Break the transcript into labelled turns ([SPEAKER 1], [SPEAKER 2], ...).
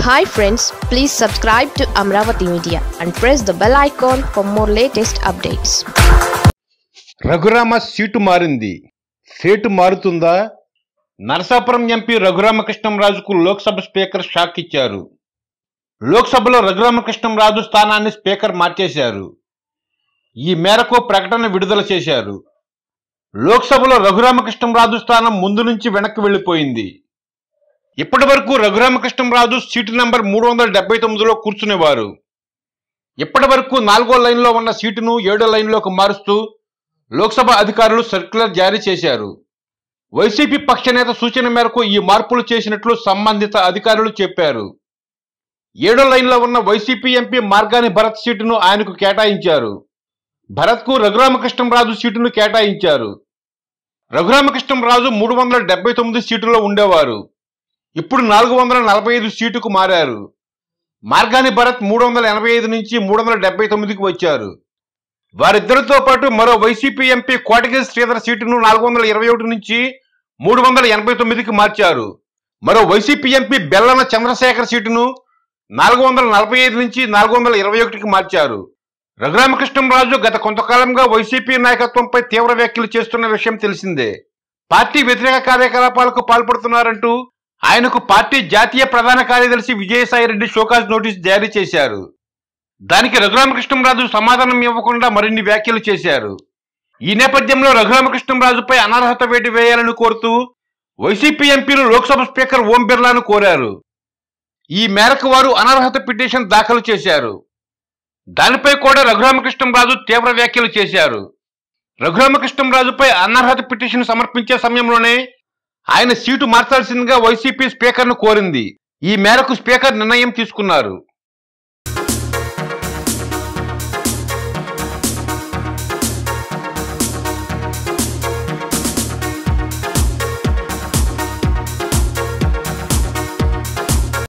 [SPEAKER 1] hi friends please subscribe to Amaravati media and press the bell icon for more latest updates
[SPEAKER 2] Raghurama seat మారింది seat మారుతుందా Narasapuram MP రఘురామకృష్ణంరాజుకు Lok Sabha speaker shock ఇచ్చారు లోక్సభలో రఘురామకృష్ణంరాజు స్థానాన్ని speaker మార్చేశారు ఈ మేరకు ప్రకటన విడుదల చేశారు లోక్సభలో రఘురామకృష్ణంరాజు స్థానం ముందు నుంచి వెనక్కి వెళ్ళిపోయింది ఇప్పటి వరకు రఘురామకృష్ణంరాజు సీటు నంబర్ మూడు వందల డెబ్బై తొమ్మిదిలో కూర్చునేవారు ఇప్పటి వరకు నాలుగో లైన్లో ఉన్న సీటును ఏడో లైన్లోకి మారుస్తూ లోక్సభ అధికారులు సర్క్యులర్ జారీ చేశారు వైసీపీ పక్ష నేత సూచన మేరకు ఈ మార్పులు చేసినట్లు సంబంధిత అధికారులు చెప్పారు ఏడో లైన్లో ఉన్న వైసీపీ ఎంపీ మార్గాని భరత్ సీటును ఆయనకు కేటాయించారు భరత్కు రఘురామకృష్ణంరాజు సీటును కేటాయించారు రఘురామకృష్ణంరాజు మూడు వందల డెబ్బై తొమ్మిది సీటులో ఉండేవారు ఇప్పుడు నాలుగు వందల నలభై ఐదు సీటుకు మారారు మార్గాని భరత్ మూడు వందల ఎనభై ఐదు నుంచి మూడు వందల డెబ్బై తొమ్మిదికి వచ్చారు వారిద్దరితో పాటు మరో వైసీపీ ఎంపీ కోటగిరి శ్రీధర్ సీటును నాలుగు వందల ఇరవై ఒకటి నుంచి మూడు వందల ఎనభై తొమ్మిదికి మార్చారు మరో వైసీపీ ఎంపీ బెల్లన చంద్రశేఖర్ సీటును నాలుగు వందల నలభై ఐదు నుంచి నాలుగు వందల ఇరవై ఒకటికి మార్చారు రఘురామకృష్ణంరాజు గత కొంతకాలంగా వైసీపీ నాయకత్వంపై తీవ్ర వ్యాఖ్యలు చేస్తున్న విషయం తెలిసిందే పార్టీ వ్యతిరేక కార్యకలాపాలకు పాల్పడుతున్నారంటూ ఆయనకు పార్టీ జాతీయ ప్రధాన కార్యదర్శి విజయసాయిరెడ్డి షోకాజ్ నోటీస్ జారీ చేశారు దానికి రఘురామకృష్ణంరాజు సమాధానం ఇవ్వకుండా మరిన్ని వ్యాఖ్యలు చేశారు ఈ నేపథ్యంలో రఘురామకృష్ణంరాజుపై అనర్హత వేటు వేయాలని కోరుతూ వైసీపీ ఎంపీలు లోక్సభ స్పీకర్ ఓం బిర్లాను కోరారు ఈ మేరకు వారు అనర్హత పిటిషన్ దాఖలు చేశారు దానిపై కూడా రఘురామకృష్ణంరాజు తీవ్ర వ్యాఖ్యలు చేశారు రఘురామకృష్ణంరాజుపై అనర్హత పిటిషన్ సమర్పించే సమయంలోనే ఆయన సీటు మార్చాల్సిందిగా వైసీపీ స్పీకర్ను కోరింది ఈ మేరకు స్పీకర్ నిర్ణయం తీసుకున్నారు